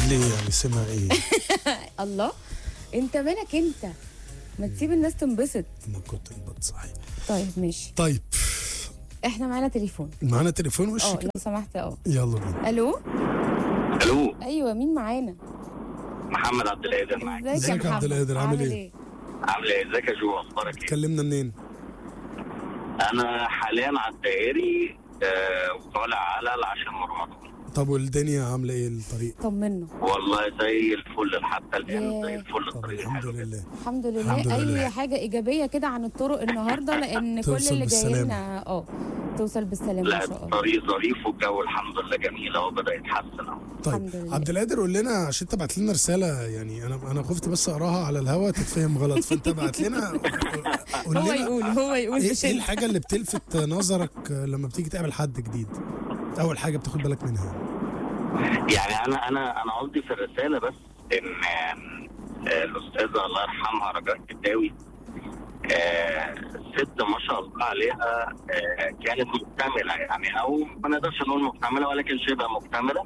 ليه يعني سمع ايه الله انت مالك انت ما تسيب الناس تنبسط انا كنت البط صحيح طيب ماشي طيب احنا معانا تليفون معانا تليفون وش اه كده لو سمحت اه يلا بينا الو الو ايوه مين معانا محمد عبد القادر معاك ازيك ازيك يا يا عبد محمد القادر، عامل ايه؟ عامل ايه ازيك يا جو اخبارك ايه كلمنا منين انا حاليا على الدائري آه وطالع على العشاء مرات طب والدنيا عامله ايه الطريق طمنا والله زي الفل حتى الان زي ياه. الفل طب الطريق الحمد حلو جدا. لله الحمد لله الحمد لله. اي حاجه ايجابيه كده عن الطرق النهارده لان كل توصل اللي جاي بالسلامة. لنا اه توصل بالسلامه لا ان شاء الله الطريق ظريف والجو الحمد لله جميل اهو بدا يتحسن اهو الحمد طيب لله. عبد القادر قول لنا عشان انت بعت لنا رساله يعني انا انا خفت بس اقراها على الهوا تتفهم غلط فانت بعت لنا قول هو لنا يقول هو يقول ايه مش ايه انت. الحاجه اللي بتلفت نظرك لما بتيجي تقابل حد جديد اول حاجه بتاخد بالك منها يعني انا انا انا قصدي في الرساله بس ان آه، الاستاذه الله يرحمها رجاء الكداوي آه، ست ما شاء الله عليها آه، كانت مكتمله يعني او ما نقدرش نقول مكتمله ولكن شبه مكتمله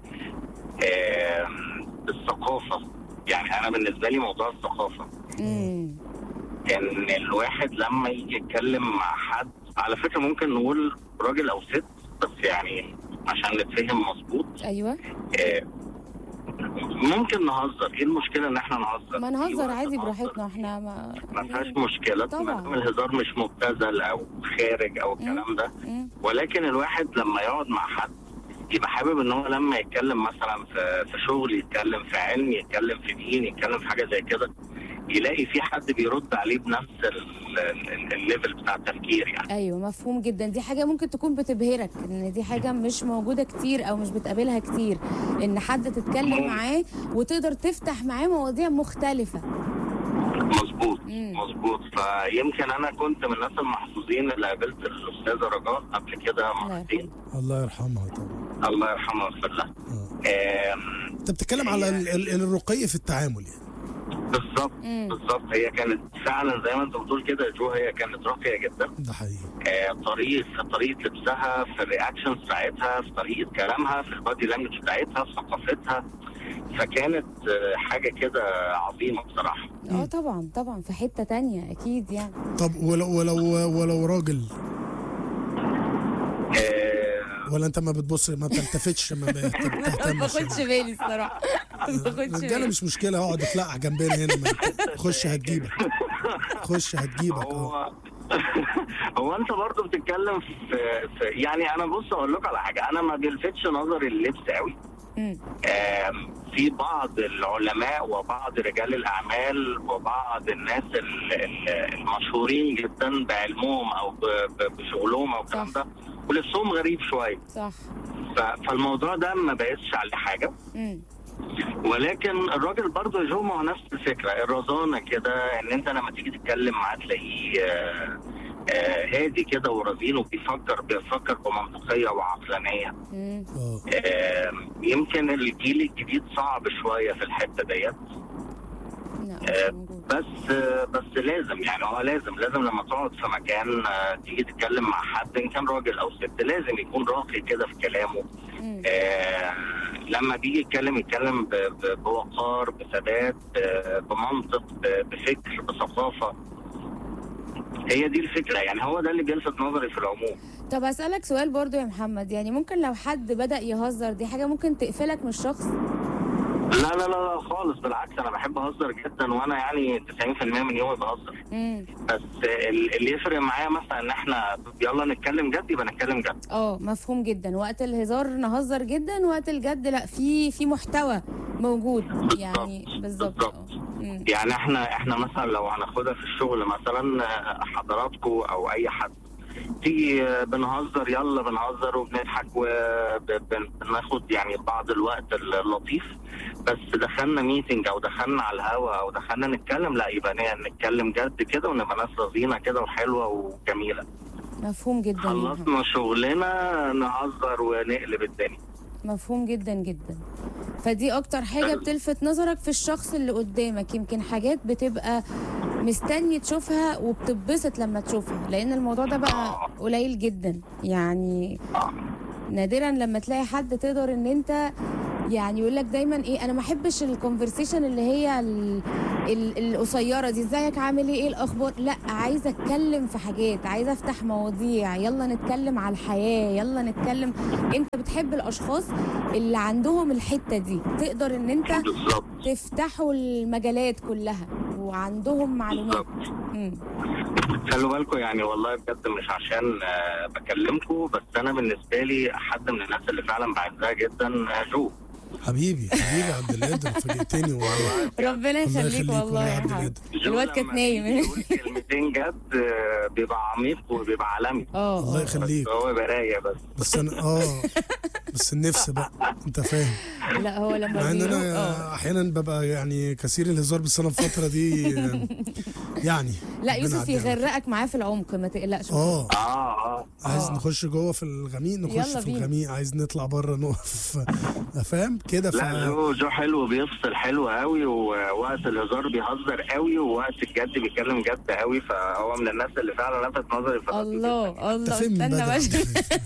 آه، الثقافه يعني انا بالنسبه لي موضوع الثقافه امم ان الواحد لما يجي يتكلم مع حد على فكره ممكن نقول راجل او ست بس يعني عشان نتفهم مظبوط ايوه آه، ممكن نهزر ايه المشكله ان احنا نهزر ما في نهزر وقت عادي نهزر. براحتنا احنا ما ما فيهاش مشكله طبعا. ما دام الهزار مش مبتذل او خارج او الكلام ده مم. ولكن الواحد لما يقعد مع حد يبقى حابب ان هو لما يتكلم مثلا في في شغل يتكلم في علم يتكلم في دين يتكلم في حاجه زي كده يلاقي في حد بيرد عليه بنفس ال- ال- الليفل بتاع التفكير يعني ايوه مفهوم جدا دي حاجه ممكن تكون بتبهرك ان دي حاجه مش موجوده كتير او مش بتقابلها كتير ان حد تتكلم معاه وتقدر تفتح معاه مواضيع مختلفه مظبوط مم. مظبوط فيمكن انا كنت من الناس المحظوظين اللي قابلت الاستاذه رجاء قبل كده الله مرتين يرحمه. الله يرحمها طبعا الله يرحمها ويغفر لها آه. آم، انت بتتكلم على ال- ال- الرقي في التعامل يعني بالظبط مم. بالظبط هي كانت فعلا زي ما انت بتقول كده يا جو هي كانت راقيه جدا ده حقيقي آه، طريقه في طريقه لبسها في الرياكشنز بتاعتها في طريقه كلامها في البادي لانجوج بتاعتها في ثقافتها فكانت آه، حاجه كده عظيمه بصراحه اه طبعا طبعا في حته تانية اكيد يعني طب ولو ولو ولو راجل آه، ولا انت ما بتبص ما بتلتفتش ما ما بتهتمش باخدش بالي الصراحه ما باخدش الرجاله بالي مش مشكله اقعد اتلقح جنبنا هنا ما- خش هتجيبك خش هتجيبك اه هو هو انت برضه بتتكلم في, في يعني انا بص اقول لك على حاجه انا ما بيلفتش نظري اللبس قوي مم. آم، في بعض العلماء وبعض رجال الاعمال وبعض الناس ال- ال- المشهورين جدا بعلمهم او ب- ب- بشغلهم او الكلام صح. ده ولبسهم غريب شويه صح ف- فالموضوع ده ما بقتش عليه حاجه مم. ولكن الراجل برضه يا جو ما هو نفس الفكره الرزانه كده ان انت لما تيجي تتكلم معاه تلاقيه آه، آه، هادي كده ورزين وبيفكر بيفكر بمنطقيه وعقلانيه مم. اه آه، يمكن الجيل الجديد صعب شويه في الحته ديت لا آه، مش موجود بس آه، بس لازم يعني هو لازم لازم لما تقعد في مكان آه، تيجي تتكلم مع حد ان كان راجل او ست لازم يكون راقي كده في كلامه مم. آه، لما بيجي يتكلم يتكلم ب- ب- بوقار بثبات ب- بمنطق ب- بفكر بثقافه هي دي الفكره يعني هو ده اللي بيلفت نظري في العموم طب اسالك سؤال برضو يا محمد يعني ممكن لو حد بدا يهزر دي حاجه ممكن تقفلك من الشخص لا لا لا لا خالص بالعكس انا بحب اهزر جدا وانا يعني 90% من يومي بهزر امم بس ال- اللي يفرق معايا مثلا ان احنا يلا نتكلم جد يبقى نتكلم جد اه مفهوم جدا وقت الهزار نهزر جدا وقت الجد لا في في محتوى موجود يعني بالظبط بالظبط. اه مم. يعني احنا احنا مثلا لو هناخدها في الشغل مثلا آه، حضراتكم او اي حد تيجي آه، بنهزر يلا بنهزر وبنضحك وبناخد يعني بعض الوقت اللطيف بس دخلنا ميتنج او دخلنا على الهوا او دخلنا نتكلم لا يبقى ن- نتكلم جد كده ونبقى ناس رزينه كده وحلوه وجميله مفهوم جدا يا محمد. خلصنا شغلنا نهزر ونقلب الدنيا مفهوم جدا جدا فدي اكتر حاجه بتلفت نظرك في الشخص اللي قدامك يمكن حاجات بتبقى مستني تشوفها وبتتبسط لما تشوفها لان الموضوع ده بقى قليل جدا يعني نادرا لما تلاقي حد تقدر ان انت يعني يقول لك دايما ايه انا ما احبش الكونفرسيشن اللي هي ال- ال- القصيره دي ازيك عامل ايه ايه الاخبار لا عايزه اتكلم في حاجات عايزه افتح مواضيع يلا نتكلم على الحياه يلا نتكلم انت بتحب الاشخاص اللي عندهم الحته دي تقدر ان انت بالظبط تفتحوا المجالات كلها وعندهم معلومات بالظبط مم. خلوا بالكم يعني والله بجد مش عشان آه، بكلمكم بس انا بالنسبه لي حد من الناس اللي فعلا بعزها جدا آه، جو حبيبي حبيبي عبد القادر فاجئتني والله ربنا الله يخليك يخليك والله والله يا يا عبد حبيبي القادر جو الواد لما كانت نايم. بيجي يقول كلمتين جد آه، بيبقى عميق وبيبقى عالمي اه الله آه. يخليك هو يبقى رايق بس بس انا اه بس النفس بقى انت فاهم لا هو لما مع ان بيروح- انا اه احيانا ببقى يعني كثير الهزار بس انا الفتره دي يعني لا ربنا يوسف يعديها. يغرقك معاه في العمق ما تقلقش اه اه اه عايز آه. نخش جوه في الغميق نخش يلا في بينا. الغميق عايز نطلع بره نقف فاهم كده ف لا جو جو حلو بيفصل حلو قوي ووقت الهزار بيهزر قوي ووقت الجد بيتكلم جد قوي فهو من الناس اللي فعلا لفت نظري في الله انت الله فين من استنى بدري بس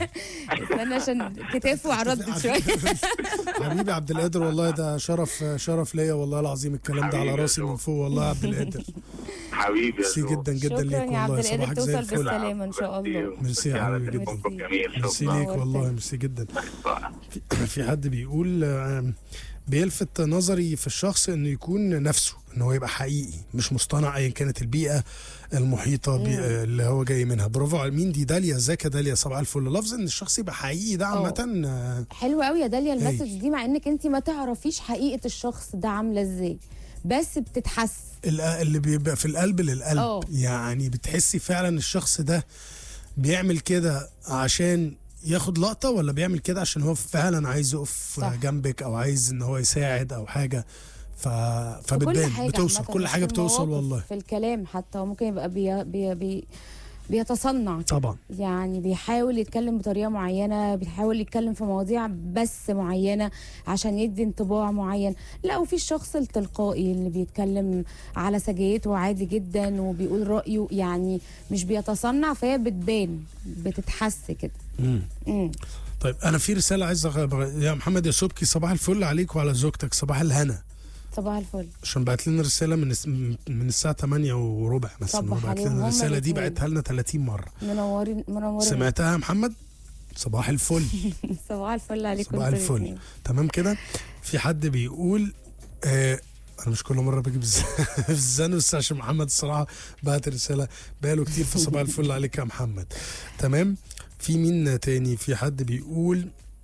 استنى عشان كتافه عرضت شويه حبيبي عبد القادر والله ده شرف شرف ليا والله العظيم الكلام ده على حبيبي يا راسي جو. من فوق والله يا عبد القادر حبيبي يا ميرسي جو. جدا جدا شكرا ليك يا عبد والله القادر صباحك زي توصل الفل بالسلامه ان شاء الله ميرسي يا على حبيبي تليفونكم ميرسي. جميل ميرسي شكرا ليك والله ميرسي جدا في- في حد بيقول آم، بيلفت نظري في الشخص انه يكون نفسه ان هو يبقى حقيقي مش مصطنع ايا كانت البيئه المحيطه بي اللي هو جاي منها برافو على مين دي داليا ازيك يا داليا صباح الفل لفظ ان الشخص يبقى حقيقي ده عامه آه، حلو قوي يا داليا هايل. المسج دي مع انك انت ما تعرفيش حقيقه الشخص ده عامله ازاي بس بتتحس ال- اللي بيبقى في القلب للقلب اه. يعني بتحسي فعلا الشخص ده بيعمل كده عشان ياخد لقطة ولا بيعمل كده عشان هو فعلا عايز يقف صح. جنبك او عايز ان هو يساعد او حاجة ف... في فبتبان حاجة بتوصل عامة، كل مش حاجة في بتوصل المواقف، والله في الكلام حتى هو ممكن يبقى بي بي بي بيتصنع طبعا يعني بيحاول يتكلم بطريقه معينه بيحاول يتكلم في مواضيع بس معينه عشان يدي انطباع معين لا وفي الشخص التلقائي اللي بيتكلم على سجيته عادي جدا وبيقول رايه يعني مش بيتصنع فهي بتبان بتتحس كده مم. امم طيب انا في رسالة عايز أغ... يا محمد يا سبكي صباح الفل عليك وعلى زوجتك صباح الهنا صباح الفل عشان بعت لنا رسالة من الس... من الساعة 8 وربع مثلا صبح وبعت عليهم لنا هما الرسالة دي الاتنين. بعتها لنا 30 مرة منورين منورين سمعتها يا محمد صباح الفل صباح الفل عليكم صباح انتوا الفل الاتنين. تمام كده في حد بيقول آه انا مش كل مره بجيب الز- في الزن بس عشان محمد الصراحه بعت رساله بقاله كتير في صباح الفل عليك يا محمد تمام في مين تاني في حد بيقول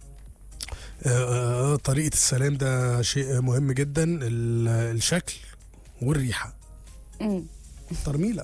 آه آه، طريقه السلام ده شيء مهم جدا ال- الشكل والريحه امم ترميله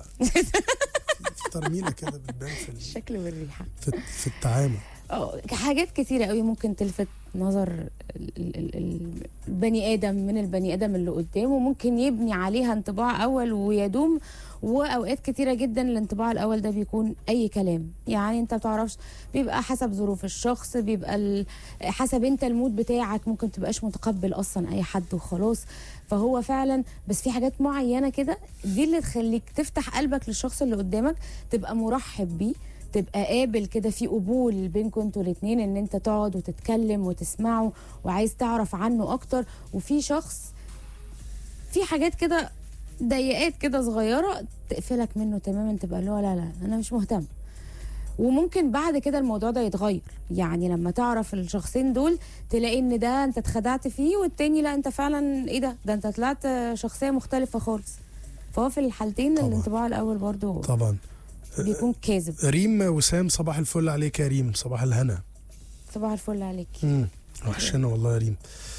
في ترميله كده بتبان في ال- الشكل والريحه في في التعامل اه حاجات كتيرة قوي ممكن تلفت نظر ال- ال- ال- ال- البني ادم من البني ادم اللي قدامه ممكن يبني عليها انطباع اول ويدوم واوقات كتيره جدا الانطباع الاول ده بيكون اي كلام يعني انت بتعرفش بيبقى حسب ظروف الشخص بيبقى ال- حسب انت المود بتاعك ممكن تبقاش متقبل اصلا اي حد وخلاص فهو فعلا بس في حاجات معينه كده دي اللي تخليك تفتح قلبك للشخص اللي قدامك تبقى مرحب بيه تبقى قابل كده في قبول بينكم انتوا الاتنين ان انت تقعد وتتكلم وتسمعه وعايز تعرف عنه اكتر وفي شخص في حاجات كده ضيقات كده صغيره تقفلك منه تماما تبقى اللي هو لا لا انا مش مهتم وممكن بعد كده الموضوع ده يتغير يعني لما تعرف الشخصين دول تلاقي ان ده انت اتخدعت فيه والتاني لا انت فعلا ايه ده ده انت طلعت شخصيه مختلفه خالص فهو في الحالتين طبعا. الانطباع الاول برضو طبعا بيكون كاذب ريم وسام صباح الفل عليك يا ريم صباح الهنا صباح الفل عليك امم وحشنا والله يا ريم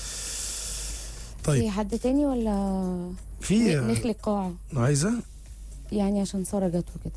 طيب في حد تاني ولا في نخلق قاعة عايزه يعني عشان سارة جت وكده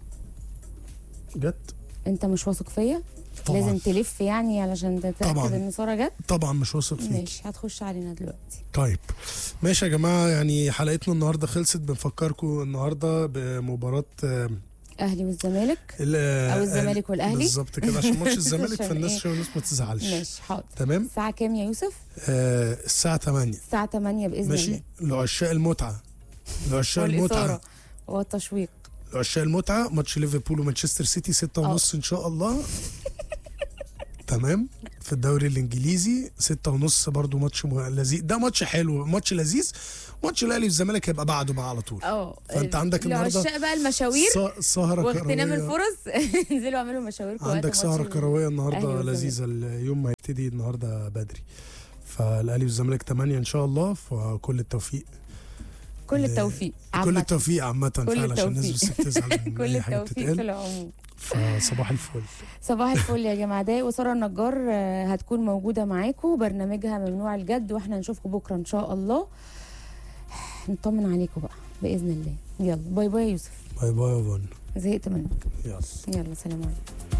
جت انت مش واثق فيا طبعا لازم تلف يعني علشان تتأكد طبعا. ان سارة جت طبعا مش واثق فيك ماشي هتخش علينا دلوقتي طيب ماشي يا جماعه يعني حلقتنا النهارده خلصت بنفكركم النهارده بمباراه آه، اهلي والزمالك ال- او الزمالك والاهلي بالظبط كده عشان ماتش الزمالك عشان فالناس إيه؟ عشان الناس ما تزعلش ماشي حاضر تمام الساعة كام يا يوسف؟ آه الساعه 8 الساعة 8 بإذن ماشي الله لعشاق المتعه لعشاق والإثارة المتعه والتشويق لعشاق المتعه ماتش ليفربول ومانشستر سيتي 6 آه. ونص ان شاء الله تمام في الدوري الانجليزي ستة ونص برضو ماتش مه- لذيذ ده ماتش حلو ماتش لذيذ ماتش الاهلي والزمالك هيبقى بعده بقى على طول اه فأنت عندك النهاردة العشاق بقى المشاوير س- سهرة واغتنام كروية الفرص انزلوا اعملوا مشاويركم وقت عندك ماتش سهرة ال- كروية الأهلي النهارده والزمالك. لذيذة اليوم هيبتدي النهارده بدري فالاهلي والزمالك 8 ان شاء الله فكل التوفيق كل ل- التوفيق كل عامة. التوفيق عامة فعلا عشان الناس بس التوفيق. بتزعل من كل أي حاجة التوفيق في بتتقال العموم فصباح الفل صباح الفل يا جماعه ده وساره النجار آه، هتكون موجوده معاكم برنامجها ممنوع الجد واحنا نشوفكم بكره ان شاء الله نطمن عليكم بقى باذن الله يلا باي باي يا يوسف باي باي يا فن زهقت منك يلا يلا سلام عليكم